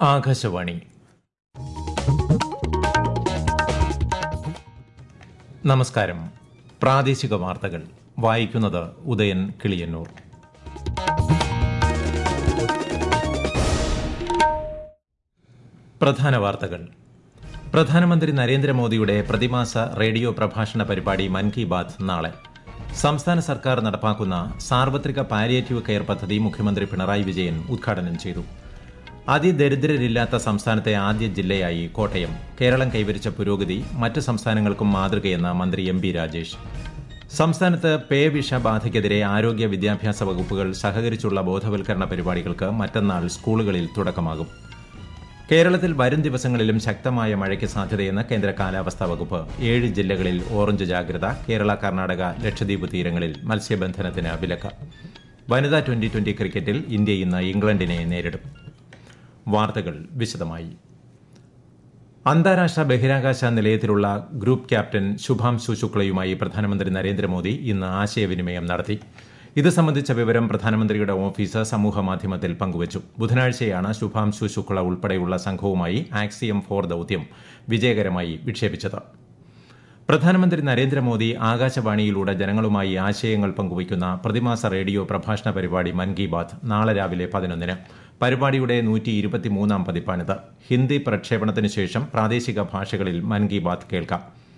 ആകാശവാണി നമസ്കാരം പ്രാദേശിക വാർത്തകൾ വായിക്കുന്നത് ഉദയൻ കിളിയന്നൂർ പ്രധാന വാർത്തകൾ പ്രധാനമന്ത്രി നരേന്ദ്രമോദിയുടെ പ്രതിമാസ റേഡിയോ പ്രഭാഷണ പരിപാടി മൻ കി ബാത് നാളെ സംസ്ഥാന സർക്കാർ നടപ്പാക്കുന്ന സാർവത്രിക പാലിയേറ്റീവ് കെയർ പദ്ധതി മുഖ്യമന്ത്രി പിണറായി വിജയൻ ഉദ്ഘാടനം ചെയ്തു അതിദരിദ്രരില്ലാത്ത സംസ്ഥാനത്തെ ആദ്യ ജില്ലയായി കോട്ടയം കേരളം കൈവരിച്ച പുരോഗതി മറ്റ് സംസ്ഥാനങ്ങൾക്കും മാതൃകയെന്ന് മന്ത്രി എം ബി രാജേഷ് സംസ്ഥാനത്ത് പേ വിഷബാധയ്ക്കെതിരെ ആരോഗ്യ വിദ്യാഭ്യാസ വകുപ്പുകൾ സഹകരിച്ചുള്ള ബോധവൽക്കരണ പരിപാടികൾക്ക് മറ്റന്നാൾ സ്കൂളുകളിൽ തുടക്കമാകും കേരളത്തിൽ വരും ദിവസങ്ങളിലും ശക്തമായ മഴയ്ക്ക് സാധ്യതയെന്ന് കേന്ദ്ര കാലാവസ്ഥാ വകുപ്പ് ഏഴ് ജില്ലകളിൽ ഓറഞ്ച് ജാഗ്രത കേരള കർണാടക ലക്ഷദ്വീപ് തീരങ്ങളിൽ മത്സ്യബന്ധനത്തിന് വിലക്ക് വനിതാ ട്വന്റി ട്വന്റി ക്രിക്കറ്റിൽ ഇന്ത്യ ഇന്ന് ഇംഗ്ലണ്ടിനെ നേരിടും വാർത്തകൾ വിശദമായി അന്താരാഷ്ട്ര ബഹിരാകാശ നിലയത്തിലുള്ള ഗ്രൂപ്പ് ക്യാപ്റ്റൻ ശുഭാംശു ശുക്ലയുമായി പ്രധാനമന്ത്രി നരേന്ദ്രമോദി ഇന്ന് ആശയവിനിമയം നടത്തി ഇത് സംബന്ധിച്ച വിവരം പ്രധാനമന്ത്രിയുടെ ഓഫീസ് സമൂഹമാധ്യമത്തിൽ പങ്കുവച്ചു ബുധനാഴ്ചയാണ് ശുഭാംശു ശുക്ല ഉൾപ്പെടെയുള്ള സംഘവുമായി ആക്സിയം ഫോർ ദൌത്യം വിജയകരമായി വിക്ഷേപിച്ചത് പ്രധാനമന്ത്രി നരേന്ദ്രമോദി ആകാശവാണിയിലൂടെ ജനങ്ങളുമായി ആശയങ്ങൾ പങ്കുവയ്ക്കുന്ന പ്രതിമാസ റേഡിയോ പ്രഭാഷണ പരിപാടി മൻ കി ബാത് നാളെ രാവിലെ പതിനൊന്നിന് പരിപാടിയുടെ നൂറ്റി ഇരുപത്തിമൂന്നാം പതിപ്പാണിത് ഹിന്ദി പ്രക്ഷേപണത്തിന് ശേഷം പ്രാദേശിക ഭാഷകളിൽ മൻ കി ബാത് കേൾക്കാം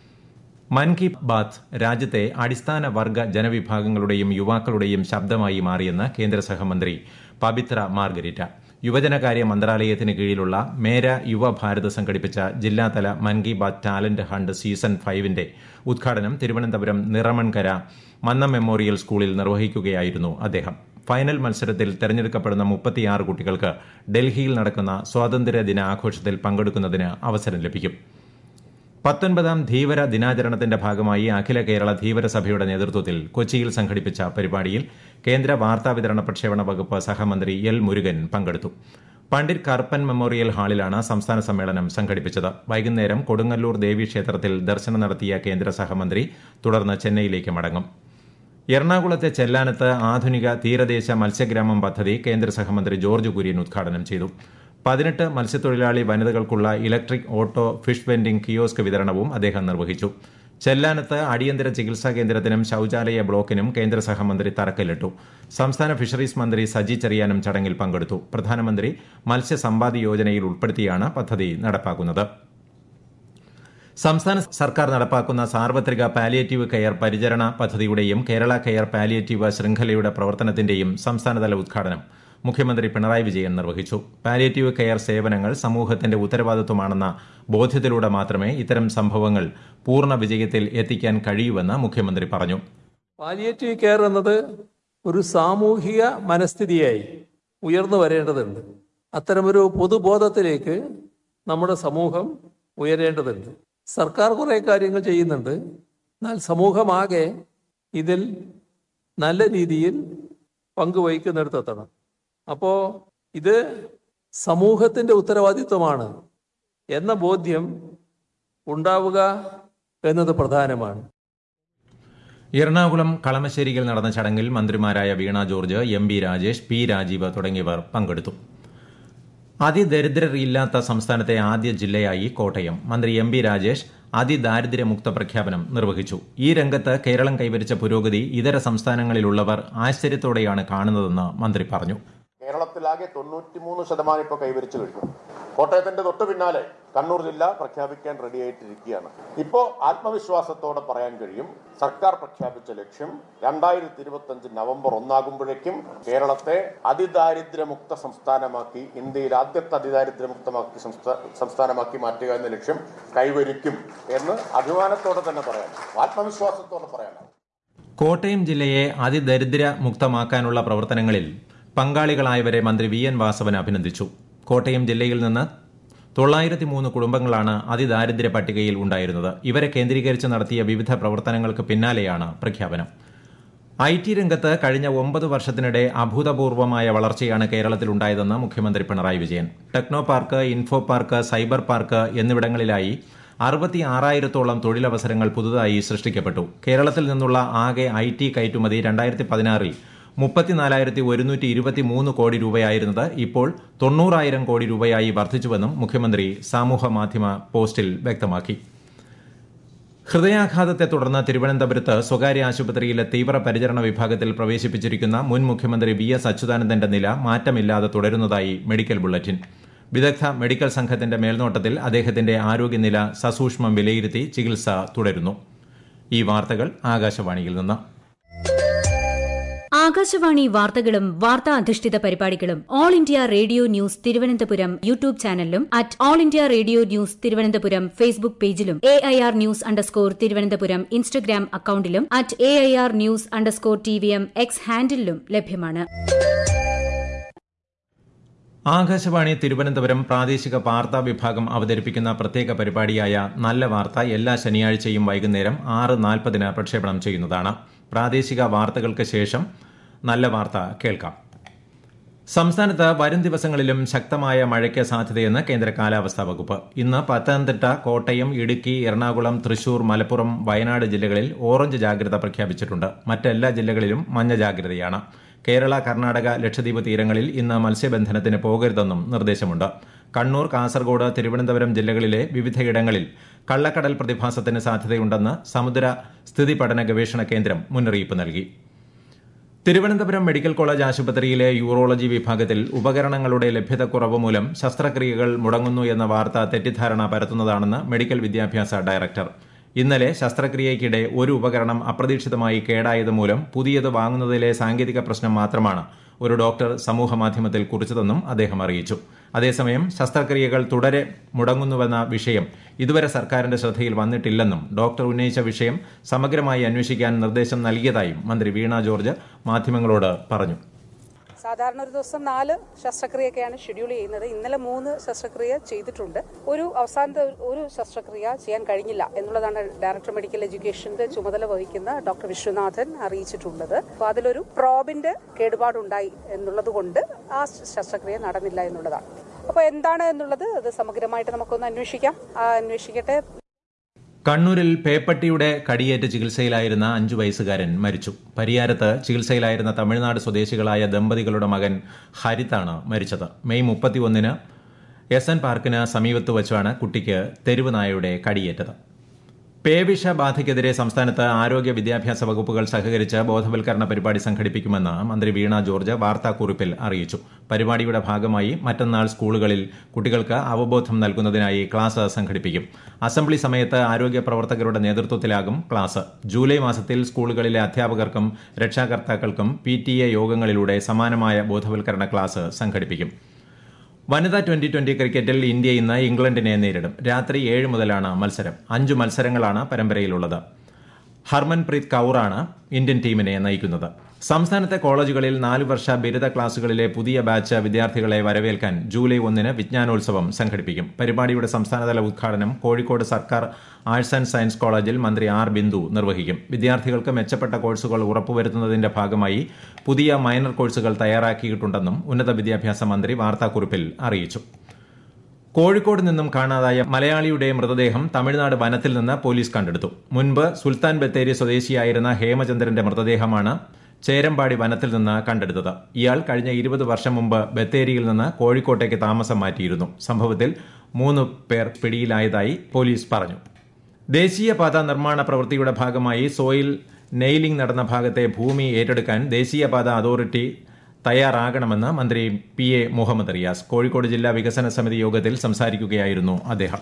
മൻ കി ബാത് രാജ്യത്തെ അടിസ്ഥാന വർഗ ജനവിഭാഗങ്ങളുടെയും യുവാക്കളുടെയും ശബ്ദമായി മാറിയെന്ന് കേന്ദ്ര സഹമന്ത്രി പവിത്ര മാർഗരിറ്റ യുവജനകാര്യ മന്ത്രാലയത്തിന് കീഴിലുള്ള മേര യുവഭാരത് സംഘടിപ്പിച്ച ജില്ലാതല Mann Ki Baat talent hunt season ഫൈവിന്റെ ഉദ്ഘാടനം തിരുവനന്തപുരം നിറമൺകര മന്നം മെമ്മോറിയൽ സ്കൂളിൽ നിർവഹിക്കുകയായിരുന്നു അദ്ദേഹം ഫൈനൽ മത്സരത്തിൽ തെരഞ്ഞെടുക്കപ്പെടുന്ന മുപ്പത്തിയാറ് കുട്ടികൾക്ക് ഡൽഹിയിൽ നടക്കുന്ന സ്വാതന്ത്ര്യ ദിന ആഘോഷത്തിൽ പങ്കെടുക്കുന്നതിന് അവസരം ലഭിക്കും പത്തൊൻപതാം ധീവര ദിനാചരണത്തിന്റെ ഭാഗമായി അഖില കേരള ധീവര സഭയുടെ നേതൃത്വത്തിൽ കൊച്ചിയിൽ സംഘടിപ്പിച്ച പരിപാടിയിൽ കേന്ദ്ര വാർത്താവിതരണ പ്രക്ഷേപണ വകുപ്പ് സഹമന്ത്രി എൽ മുരുകൻ പങ്കെടുത്തു പണ്ഡിറ്റ് കറുപ്പൻ മെമ്മോറിയൽ ഹാളിലാണ് സംസ്ഥാന സമ്മേളനം സംഘടിപ്പിച്ചത് വൈകുന്നേരം കൊടുങ്ങല്ലൂർ ദേവീക്ഷേത്രത്തിൽ ദർശനം നടത്തിയ കേന്ദ്ര സഹമന്ത്രി തുടർന്ന് ചെന്നൈയിലേക്ക് മടങ്ങും എറണാകുളത്തെ ചെല്ലാനത്ത് ആധുനിക തീരദേശ മത്സ്യഗ്രാമം പദ്ധതി കേന്ദ്ര സഹമന്ത്രി ജോർജ് കുര്യൻ ഉദ്ഘാടനം ചെയ്തു പതിനെട്ട് മത്സ്യത്തൊഴിലാളി വനിതകൾക്കുള്ള electric auto fish vending kiosk വിതരണവും അദ്ദേഹം നിർവഹിച്ചു ചെല്ലാനത്ത് അടിയന്തര ചികിത്സാ കേന്ദ്രത്തിനും ശൌചാലയ ബ്ലോക്കിനും കേന്ദ്ര സഹമന്ത്രി തറക്കല്ലിട്ടു സംസ്ഥാന ഫിഷറീസ് മന്ത്രി സജി ചെറിയാനും ചടങ്ങിൽ പങ്കെടുത്തു പ്രധാനമന്ത്രി മത്സ്യസമ്പാദി യോജനയിൽ ഉൾപ്പെടുത്തിയാണ് പദ്ധതി നടപ്പാക്കുന്നത് സംസ്ഥാന സർക്കാർ നടപ്പാക്കുന്ന സാർവത്രിക പാലിയേറ്റീവ് കെയർ പരിചരണ പദ്ധതിയുടെയും കേരള കെയർ പാലിയേറ്റീവ് ശൃംഖലയുടെ പ്രവർത്തനത്തിന്റെയും സംസ്ഥാനതല ഉദ്ഘാടനം മുഖ്യമന്ത്രി പിണറായി വിജയൻ നിർവഹിച്ചു പാലിയേറ്റീവ് കെയർ സേവനങ്ങൾ സമൂഹത്തിന്റെ ഉത്തരവാദിത്വമാണെന്ന ബോധ്യത്തിലൂടെ മാത്രമേ ഇത്തരം സംഭവങ്ങൾ പൂർണ്ണ വിജയത്തിൽ എത്തിക്കാൻ കഴിയൂവെന്ന് മുഖ്യമന്ത്രി പറഞ്ഞു പാലിയേറ്റീവ് കെയർ എന്നത് ഒരു സാമൂഹിക മനസ്ഥിതിയായി ഉയർന്നു വരേണ്ടതുണ്ട് അത്തരമൊരു പൊതുബോധത്തിലേക്ക് നമ്മുടെ സമൂഹം ഉയരേണ്ടതുണ്ട് സർക്കാർ കുറേ കാര്യങ്ങൾ ചെയ്യുന്നുണ്ട് എന്നാൽ സമൂഹമാകെ ഇതിൽ നല്ല രീതിയിൽ പങ്കുവഹിക്കുന്നിടത്തെത്തണം അപ്പോൾ ഇത് സമൂഹത്തിൻ്റെ ഉത്തരവാദിത്വമാണ് എന്ന ബോധ്യം ഉണ്ടാവുക എന്നത് പ്രധാനമാണ് എറണാകുളം കളമശ്ശേരിയിൽ നടന്ന ചടങ്ങിൽ മന്ത്രിമാരായ Veena George M B Rajesh P Rajeev തുടങ്ങിയവർ പങ്കെടുത്തു അതിദരിദ്രരില്ലാത്ത സംസ്ഥാനത്തെ ആദ്യ ജില്ലയായി കോട്ടയം മന്ത്രി എം ബി രാജേഷ് അതിദാരിദ്ര്യമുക്ത പ്രഖ്യാപനം നിർവഹിച്ചു ഈ രംഗത്ത് കേരളം കൈവരിച്ച പുരോഗതി ഇതര സംസ്ഥാനങ്ങളിലുള്ളവർ ആശ്ചര്യത്തോടെയാണ് കാണുന്നതെന്ന് മന്ത്രി പറഞ്ഞു കേരളത്തിലാകെ തൊണ്ണൂറ്റിമൂന്ന് ശതമാനം ഇപ്പോൾ കൈവരിച്ചു കഴിഞ്ഞു കോട്ടയത്തിന്റെ തൊട്ടു പിന്നാലെ കണ്ണൂർ ജില്ല പ്രഖ്യാപിക്കാൻ റെഡിയായിട്ടിരിക്കുകയാണ് ഇപ്പോൾ ആത്മവിശ്വാസത്തോടെ പറയാൻ കഴിയും സർക്കാർ പ്രഖ്യാപിച്ച ലക്ഷ്യം രണ്ടായിരത്തി ഇരുപത്തി അഞ്ച് നവംബർ ഒന്നാകുമ്പോഴേക്കും കേരളത്തെ അതിദാരിദ്ര്യമുക്ത സംസ്ഥാനമാക്കി ഇന്ത്യയിൽ ആദ്യത്തെ അതിദാരിദ്ര്യമുക്തമാക്കി സംസ്ഥാ- സംസ്ഥാനമാക്കി മാറ്റുക എന്ന ലക്ഷ്യം കൈവരിക്കും എന്ന് അഭിമാനത്തോടെ തന്നെ പറയാം ആത്മവിശ്വാസത്തോടെ പറയാനാവും കോട്ടയം ജില്ലയെ അതിദരിദ്ര മുക്തമാക്കാനുള്ള പ്രവർത്തനങ്ങളിൽ പങ്കാളികളായവരെ മന്ത്രി വി എൻ വാസവൻ അഭിനന്ദിച്ചു കോട്ടയം ജില്ലയിൽ നിന്ന് തൊള്ളായിരത്തി മൂന്ന് കുടുംബങ്ങളാണ് അതിദാരിദ്ര്യ പട്ടികയിൽ ഉണ്ടായിരുന്നത് ഇവരെ കേന്ദ്രീകരിച്ച് നടത്തിയ വിവിധ പ്രവർത്തനങ്ങൾക്ക് പിന്നാലെയാണ് പ്രഖ്യാപനം ഐ ടി രംഗത്ത് കഴിഞ്ഞ ഒമ്പത് വർഷത്തിനിടെ അഭൂതപൂർവമായ വളർച്ചയാണ് കേരളത്തിലുണ്ടായതെന്ന് മുഖ്യമന്ത്രി Pinarayi Vijayan techno park info park cyber park എന്നിവിടങ്ങളിലായി അറുപത്തി ആറായിരത്തോളം തൊഴിലവസരങ്ങൾ പുതുതായി സൃഷ്ടിക്കപ്പെട്ടു കേരളത്തിൽ നിന്നുള്ള ആകെ ഐ ടി കയറ്റുമതി രണ്ടായിരത്തി പതിനാറിൽ മുപ്പത്തിനാലായിരത്തി ഒരുന്നൂറ്റി ഇരുപത്തിമൂന്ന് കോടി രൂപയായിരുന്നത് ഇപ്പോൾ തൊണ്ണൂറായിരം കോടി രൂപയായി വർദ്ധിച്ചുവെന്നും മുഖ്യമന്ത്രി സാമൂഹ മാധ്യമ പോസ്റ്റിൽ വ്യക്തമാക്കി ഹൃദയാഘാതത്തെ തുടർന്ന് തിരുവനന്തപുരത്ത് സ്വകാര്യ ആശുപത്രിയിലെ തീവ്രപരിചരണ വിഭാഗത്തിൽ പ്രവേശിപ്പിച്ചിരിക്കുന്ന മുൻ മുഖ്യമന്ത്രി വി എസ് അച്യുതാനന്ദന്റെ നില മാറ്റമില്ലാതെ തുടരുന്നതായി മെഡിക്കൽ ബുള്ളറ്റിൻ വിദഗ്ധ മെഡിക്കൽ സംഘത്തിന്റെ മേൽനോട്ടത്തിൽ അദ്ദേഹത്തിന്റെ ആരോഗ്യനില സസൂക്ഷ്മം വിലയിരുത്തി ചികിത്സ തുടരുന്നു ഈ വാർത്തകൾ ആകാശവാണിയിൽ നിന്ന് ആകാശവാണി വാർത്തകളും വാർത്താ അധിഷ്ഠിത പരിപാടികളും All India Radio news Thiruvananthapuram YouTube ചാനലിലും at All India Radio news Thiruvananthapuram Facebook പേജിലും A I R news underscore Thiruvananthapuram Instagram അക്കൌണ്ടിലും at A I R news underscore T V M X ഹാൻഡിലും ലഭ്യമാണ് ആകാശവാണി തിരുവനന്തപുരം പ്രാദേശിക വാർത്താ വിഭാഗം അവതരിപ്പിക്കുന്ന പ്രത്യേക പരിപാടിയായ നല്ല വാർത്ത എല്ലാ ശനിയാഴ്ചയും വൈകുന്നേരം ആറ് നാൽപ്പതിന് പ്രക്ഷേപണം ചെയ്യുന്നതാണ് പ്രാദേശിക വാർത്തകൾക്ക് ശേഷം നല്ല വാർത്ത കേൾക്കാം സംസ്ഥാനത്ത് വരും ദിവസങ്ങളിലും ശക്തമായ മഴയ്ക്ക് സാധ്യതയെന്ന് കേന്ദ്ര കാലാവസ്ഥാ വകുപ്പ് ഇന്ന് പത്തനംതിട്ട കോട്ടയം ഇടുക്കി എറണാകുളം തൃശൂർ മലപ്പുറം വയനാട് ജില്ലകളിൽ ഓറഞ്ച് ജാഗ്രത പ്രഖ്യാപിച്ചിട്ടുണ്ട് മറ്റെല്ലാ ജില്ലകളിലും മഞ്ഞ ജാഗ്രതയാണ് കേരള കർണാടക ലക്ഷദ്വീപ് തീരങ്ങളിൽ ഇന്ന് മത്സ്യബന്ധനത്തിന് പോകരുതെന്നും നിർദ്ദേശമുണ്ട് കണ്ണൂർ കാസർഗോഡ് തിരുവനന്തപുരം ജില്ലകളിലെ വിവിധയിടങ്ങളിൽ കള്ളക്കടൽ പ്രതിഭാസത്തിന് സാധ്യതയുണ്ടെന്ന് സമുദ്ര സ്ഥിതി പഠന ഗവേഷണ കേന്ദ്രം മുന്നറിയിപ്പ് നൽകി തിരുവനന്തപുരം മെഡിക്കൽ കോളേജ് ആശുപത്രിയിലെ യൂറോളജി വിഭാഗത്തിൽ ഉപകരണങ്ങളുടെ ലഭ്യതക്കുറവ് മൂലം ശസ്ത്രക്രിയകൾ മുടങ്ങുന്നു എന്ന വാർത്ത തെറ്റിദ്ധാരണ പരത്തുന്നതാണെന്ന് മെഡിക്കൽ വിദ്യാഭ്യാസ ഡയറക്ടർ ഇന്നലെ ശസ്ത്രക്രിയയ്ക്കിടെ ഒരു ഉപകരണം അപ്രതീക്ഷിതമായി കേടായത് മൂലം പുതിയത് വാങ്ങുന്നതിലെ സാങ്കേതിക പ്രശ്നം മാത്രമാണ് ഒരു ഡോക്ടർ സമൂഹമാധ്യമത്തിൽ കുറിച്ചതെന്നും അദ്ദേഹം അറിയിച്ചു അതേസമയം ശസ്ത്രക്രിയകൾ തുടരെ മുടങ്ങുന്നുവെന്ന വിഷയം ഇതുവരെ സർക്കാരിന്റെ ശ്രദ്ധയിൽ വന്നിട്ടില്ലെന്നും ഡോക്ടർ ഉന്നയിച്ച വിഷയം സമഗ്രമായി അന്വേഷിക്കാൻ നിർദ്ദേശം നൽകിയതായും മന്ത്രി വീണ ജോർജ് മാധ്യമങ്ങളോട് പറഞ്ഞു സാധാരണ ഒരു ദിവസം നാല് ശസ്ത്രക്രിയയൊക്കെയാണ് ഷെഡ്യൂൾ ചെയ്യുന്നത് ഇന്നലെ മൂന്ന് ശസ്ത്രക്രിയ ചെയ്തിട്ടുണ്ട് ഒരു അവസാനത്തെ ഒരു ശസ്ത്രക്രിയ ചെയ്യാൻ കഴിഞ്ഞില്ല എന്നുള്ളതാണ് ഡയറക്ടർ മെഡിക്കൽ എഡ്യൂക്കേഷന്റെ ചുമതല വഹിക്കുന്ന ഡോക്ടർ വിശ്വനാഥൻ അറിയിച്ചിട്ടുള്ളത് അപ്പോൾ അതിലൊരു പ്രോബിന്റെ കേടുപാടുണ്ടായി എന്നുള്ളത് കൊണ്ട് ആ ശസ്ത്രക്രിയ നടന്നില്ല എന്നുള്ളതാണ് അപ്പോൾ എന്താണ് എന്നുള്ളത് അത് സമഗ്രമായിട്ട് നമുക്കൊന്ന് അന്വേഷിക്കാം ആ അന്വേഷിക്കട്ടെ കണ്ണൂരിൽ പേപ്പട്ടിയുടെ കടിയേറ്റ് ചികിത്സയിലായിരുന്ന അഞ്ചു വയസ്സുകാരൻ മരിച്ചു പരിയാരത്ത് ചികിത്സയിലായിരുന്ന തമിഴ്നാട് സ്വദേശികളായ ദമ്പതികളുടെ മകൻ ഹരിത്താണ് മരിച്ചത് മെയ് മുപ്പത്തിയൊന്നിന് എസ് എൻ പാർക്കിന് സമീപത്ത് വച്ചാണ് കുട്ടിക്ക് തെരുവ് നായയുടെ കടിയേറ്റത് പേവിഷ ബാധയ്ക്കെതിരെ സംസ്ഥാനത്ത് ആരോഗ്യ വിദ്യാഭ്യാസ വകുപ്പുകൾ സഹകരിച്ച് ബോധവൽക്കരണ പരിപാടി സംഘടിപ്പിക്കുമെന്ന് മന്ത്രി വീണ ജോർജ് വാർത്താക്കുറിപ്പിൽ അറിയിച്ചു പരിപാടിയുടെ ഭാഗമായി മറ്റന്നാൾ സ്കൂളുകളിൽ കുട്ടികൾക്ക് അവബോധം നൽകുന്നതിനായി ക്ലാസ് സംഘടിപ്പിക്കും അസംബ്ലി സമയത്ത് ആരോഗ്യ പ്രവർത്തകരുടെ നേതൃത്വത്തിലാകും ക്ലാസ് ജൂലൈ മാസത്തിൽ സ്കൂളുകളിലെ അധ്യാപകർക്കും രക്ഷാകർത്താക്കൾക്കും പി യോഗങ്ങളിലൂടെ സമാനമായ ബോധവൽക്കരണ ക്ലാസ് സംഘടിപ്പിക്കും വനിതാ ട്വന്റി ട്വന്റി ക്രിക്കറ്റിൽ ഇന്ത്യ ഇന്ന് ഇംഗ്ലണ്ടിനെ നേരിടും രാത്രി ഏഴ് മുതലാണ് മത്സരം അഞ്ചു മത്സരങ്ങളാണ് പരമ്പരയിലുള്ളത് ഹർമൻപ്രീത് കൌറാണ് ഇന്ത്യൻ ടീമിനെ നയിക്കുന്നത് സംസ്ഥാനത്തെ കോളേജുകളിൽ നാല് വർഷ ബിരുദ ക്ലാസുകളിലെ പുതിയ ബാച്ച് വിദ്യാർത്ഥികളെ വരവേൽക്കാൻ ജൂലൈ ഒന്നിന് വിജ്ഞാനോത്സവം സംഘടിപ്പിക്കും പരിപാടിയുടെ സംസ്ഥാനതല ഉദ്ഘാടനം കോഴിക്കോട് സർക്കാർ ആർട്സ് ആൻഡ് സയൻസ് കോളേജിൽ മന്ത്രി ആർ ബിന്ദു നിർവഹിക്കും വിദ്യാർത്ഥികൾക്ക് മെച്ചപ്പെട്ട കോഴ്സുകൾ ഉറപ്പുവരുത്തുന്നതിന്റെ ഭാഗമായി പുതിയ മൈനർ കോഴ്സുകൾ തയ്യാറാക്കിയിട്ടുണ്ടെന്നും ഉന്നത വിദ്യാഭ്യാസ മന്ത്രി വാർത്താക്കുറിപ്പിൽ അറിയിച്ചു കോഴിക്കോട് നിന്നും കാണാതായ മലയാളിയുടെ മൃതദേഹം തമിഴ്നാട് വനത്തിൽ നിന്ന് പോലീസ് കണ്ടെടുത്തു മുൻപ് സുൽത്താൻ ബത്തേരി സ്വദേശിയായിരുന്ന ഹേമചന്ദ്രന്റെ മൃതദേഹമാണ് ചേരമ്പാടി വനത്തിൽ നിന്ന് കണ്ടെടുത്തത് ഇയാൾ കഴിഞ്ഞ ഇരുപത് വർഷം മുമ്പ് ബത്തേരിയിൽ നിന്ന് കോഴിക്കോട്ടേക്ക് താമസം മാറ്റിയിരുന്നു സംഭവത്തിൽ മൂന്ന് പേർ പിടിയിലായതായി പോലീസ് പറഞ്ഞു ദേശീയപാത നിർമ്മാണ പ്രവൃത്തിയുടെ ഭാഗമായി സോയിൽ നെയിലിംഗ് നടന്ന ഭാഗത്തെ ഭൂമി ഏറ്റെടുക്കാൻ ദേശീയപാത അതോറിറ്റി തയ്യാറാകണമെന്ന് മന്ത്രി പി എ മുഹമ്മദ് റിയാസ് കോഴിക്കോട് ജില്ലാ വികസന സമിതി യോഗത്തിൽ സംസാരിക്കുകയായിരുന്നു അദ്ദേഹം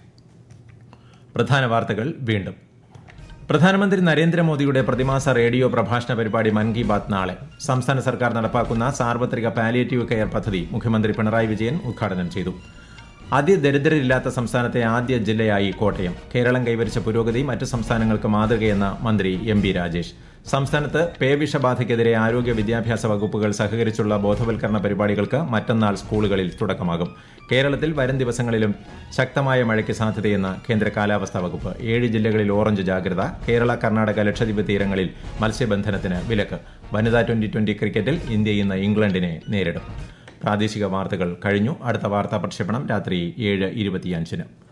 പ്രധാന വാർത്തകൾ വീണ്ടും പ്രധാനമന്ത്രി നരേന്ദ്രമോദിയുടെ പ്രതിമാസ റേഡിയോ പ്രഭാഷണ പരിപാടി മൻ കി ബാത് നാളെ സംസ്ഥാന സർക്കാർ നടപ്പാക്കുന്ന സാർവത്രിക പാലിയേറ്റീവ് കെയർ പദ്ധതി മുഖ്യമന്ത്രി പിണറായി വിജയൻ ഉദ്ഘാടനം ചെയ്തു അതിദരിദ്രരില്ലാത്ത സംസ്ഥാനത്തെ ആദ്യ ജില്ലയായി കോട്ടയം കേരളം കൈവരിച്ച പുരോഗതി മറ്റ് സംസ്ഥാനങ്ങൾക്ക് മാതൃകയെന്ന മന്ത്രി എം ബി രാജേഷ് സംസ്ഥാനത്ത് പേവിഷബാധയ്ക്കെതിരെ ആരോഗ്യ വിദ്യാഭ്യാസ വകുപ്പുകൾ സഹകരിച്ചുള്ള ബോധവൽക്കരണ പരിപാടികൾക്ക് മറ്റന്നാൾ സ്കൂളുകളിൽ തുടക്കമാകും കേരളത്തിൽ വരും ദിവസങ്ങളിലും ശക്തമായ മഴയ്ക്ക് സാധ്യതയെന്ന് കേന്ദ്ര കാലാവസ്ഥാ വകുപ്പ് ഏഴ് ജില്ലകളിൽ ഓറഞ്ച് ജാഗ്രത കേരള കർണാടക ലക്ഷദ്വീപ് തീരങ്ങളിൽ മത്സ്യബന്ധനത്തിന് വിലക്ക് വനിതാ ട്വന്റി ട്വന്റി ക്രിക്കറ്റിൽ ഇന്ത്യ ഇന്ന് ഇംഗ്ലണ്ടിനെ നേരിടും പ്രാദേശിക വാർത്തകൾ കഴിഞ്ഞു അടുത്ത വാർത്താ പ്രക്ഷേപണം രാത്രി ഏഴ് ഇരുപത്തിയഞ്ചിന്